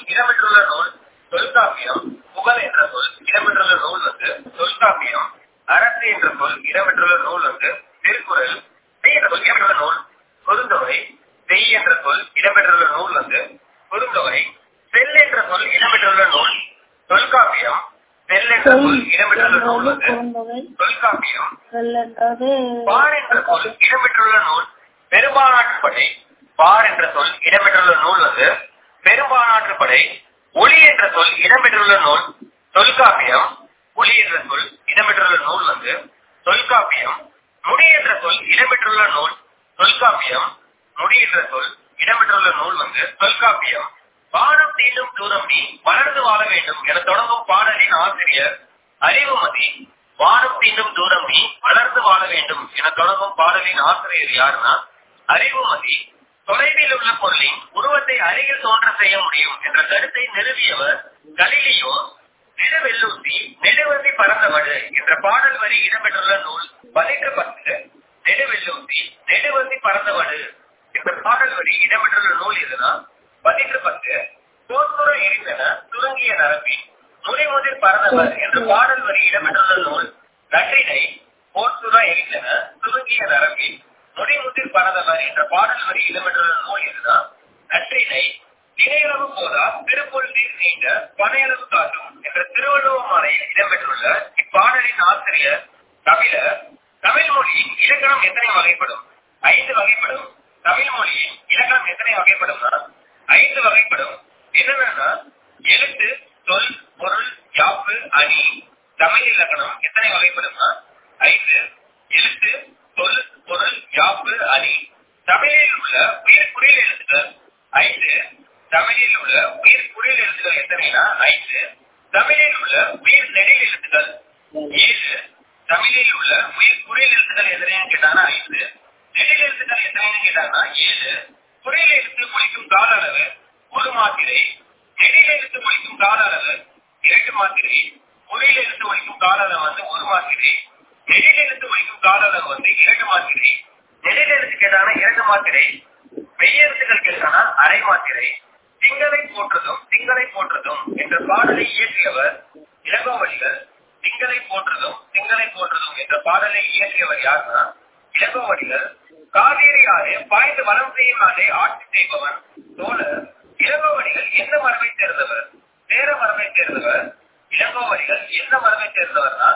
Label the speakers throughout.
Speaker 1: இடம்பெற்றுள்ள நூல் தொல்காப்பியம் புகழ் என்ற சொல் இடம்பெற்றுள்ள நூல் வந்து தொல்காப்பியம் அரசு என்ற சொல் இடம்பெற்றுள்ள நூல் வந்து திருக்குறள் செய் என்ற சொல் இடம்பெற்றுள்ள நூல் குறுந்தொகை செய் என்ற சொல் இடம்பெற்றுள்ள நூல் வந்து குறுந்தொகை செல் என்ற சொல் இடம்பெற்றுள்ள நூல் தொல்காப்பியம் செல் என்ற சொல் இடம்பெற்றுள்ள நூல் வந்து
Speaker 2: குறுந்தொகை
Speaker 1: தொல்காப்பியம்
Speaker 2: செல் என்றது
Speaker 1: பார் என்ற சொல் இடம்பெற்றுள்ள நூல் பெரும்பாலாற்றுப்படை பார் என்ற சொல் இடம்பெற்றுள்ள நூல் வந்து பெரும்பாலாற்றுப்படை ஒளி என்ற சொல் இடம்பெற்றுள்ள நூல் தொல்காப்பியம் ஒளி என்ற சொல் இடம்பெற்றுள்ள நூல் வந்து தொல்காப்பியம் முடி என்ற சொல் இடம்பெற்றுள்ள நூல் தொல்காப்பியம் முடி என்ற சொல் இடம்பெற்றுள்ள நூல் வந்து தொல்காப்பியம் வானம் தீண்டும் தூரம் நீ வளர்ந்து வாழ வேண்டும் என தொடங்கும் பாடலின் ஆசிரியர் அறிவுமதி வானம் தீண்டும் தூரம் நீ வளர்ந்து வாழ வேண்டும் என தொடங்கும் பாடலின் ஆசிரியர் யாருன்னா அறிவுமதி தொலைவில் உள்ள பொருளின் உருவத்தை அருகில் தோன்ற செய்ய முடியும் என்ற கருத்தை நிறுவியவர் கலிலியோ நெடுவெல்லூசி நெடுவந்தி பறந்தவடு என்ற பாடல் வரி இடம்பெற்றுள்ள நூல் பதிக்கப்பட்டு நெடுவெல்லூசி நெடுவந்தி பறந்தவடு என்ற பாடல் வரி இடம்பெற்றுள்ள நூல் எதுனா பதிக்கப்பட்டு போர்ப்புற எரிந்தன சுருங்கிய நரம்பின் முறைமுதிர் பறந்தவர் என்ற பாடல் வரி இடம்பெற்றுள்ள நூல் நற்றினை போர்த்துற எரிந்தன சுருங்கிய நரம்பின் முடிமுதிர் பறந்தவர் என்ற பாடல் வரி இடம்பெற்றுள்ள நூல் எதுனா நற்றினை திணையளவு போதா திருப்பொருள் நீர் நீண்ட பனையளவு காட்டும் என்ற திருவள்ளுவமாலையில் இடம்பெற்றுள்ள இப்பாடலின் ஆசிரியர் கபிலர் தமிழ் மொழியின் இலக்கணம் எத்தனை வகைப்படும் ஐந்து வகைப்படும் தமிழ் மொழியின் இலக்கணம் எத்தனை வகைப்படும்னா ஐந்து வகைப்படும் என்னென்னா எழுத்து சொல் பொருள் யாப்பு அணி தமிழ் இலக்கணம் எத்தனை வகைப்படும்னா ஐந்து எழுத்து சொல் பொருள் யாப்பு அணி தமிழில் உள்ள உயிர் குறில் எழுத்துக்கள் ஐந்து தமிழில் உள்ள உயிர் குறில் எழுத்துக்கள் எத்தனைனா ஐந்து தமிழில் உள்ள உயிர் நெடில் எழுத்துக்கள் ஏழு தமிழில் உள்ள உயிர் குறில் எழுத்துக்கள் எத்தனைன்னு கேட்டாங்கன்னா ஐந்து நெடில் எழுத்துக்கள் எத்தனைன்னு கேட்டாங்கன்னா ஏழு குறில் எழுத்து குறிக்கும் கால அளவு ஒரு மாத்திரை நெடில் எழுத்து குறிக்கும் கால அளவு இரண்டு மாத்திரை குறில் எழுத்து குறிக்கும் கால அளவு வந்து ஒரு மாத்திரை நெடில் எழுத்து குறிக்கும் கால அளவு வந்து இரண்டு மாத்திரை நெடில் எழுத்து கேட்டாங்கன்னா இரண்டு மாத்திரை மெய்யெழுத்துக்கள் கேட்டாங்கன்னா அரை மாத்திரை திங்களை போற்றதும் திங்களை போற்றதும் என்ற பாடலை இயற்றியவர் இளங்கோவடிகள் திங்களை போற்றதும் திங்களை போற்றதும் என்ற பாடலை இயற்றியவர் யாருன்னா இளங்கோவடிகள் காவேரி ஆறு பாய்ந்து வளம் செய்யும் நாளை ஆட்சி செய்பவன் தோழர் இளங்கோவடிகள் எந்த மரபை சேர்ந்தவர் சேர மரபை சேர்ந்தவர் இளங்கோவடிகள் எந்த மரபை சேர்ந்தவர்னா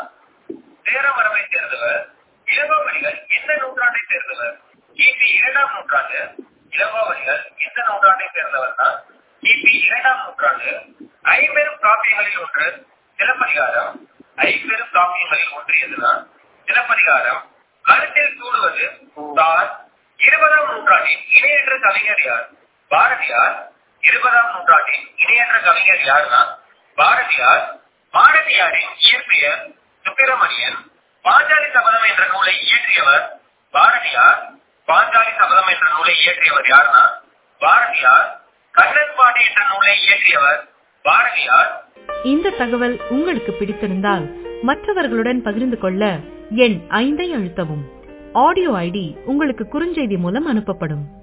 Speaker 1: சேர மரபை சேர்ந்தவர் இளங்கோவடிகள் எந்த நூற்றாண்டை சேர்ந்தவர் கிபி இரண்டாம் நூற்றாண்டு இளங்கோவடிகள் எந்த நூற்றாண்டை சேர்ந்தவர்னா கிபி இரண்டாம் நூற்றாண்டு ஐம்பெரும் காப்பியங்களில் ஒன்று சிலப்பதிகாரம் ஐம்பெரும் காப்பியங்களில் ஒன்று எதுனா சிலப்பதிகாரம் கருத்தில் சூடுவது தான் இருபதாம் நூற்றாண்டின் இணையற்ற கவிஞர் யார் பாரதியார் இருபதாம் நூற்றாண்டின் இணையற்ற கவிஞர் யாருன்னா பாரதியார் பாரதியாரின் இயற்பெயர் சுப்பிரமணியன் பாஞ்சாலி சபதம் என்ற நூலை இயற்றியவர் பாரதியார் பாஞ்சாலி சபதம் என்ற நூலை இயற்றியவர் யாருன்னா பாரதியார் கண்ணன் பாண்டி என்ற நூலை இயற்றியவர் பாரதியார்
Speaker 3: இந்த தகவல் உங்களுக்கு பிடித்திருந்தால் மற்றவர்களுடன் பகிர்ந்து கொள்ள எண் ஐந்தை அழுத்தவும் ஆடியோ ஐடி உங்களுக்கு குறுஞ்செய்தி மூலம் அனுப்பப்படும்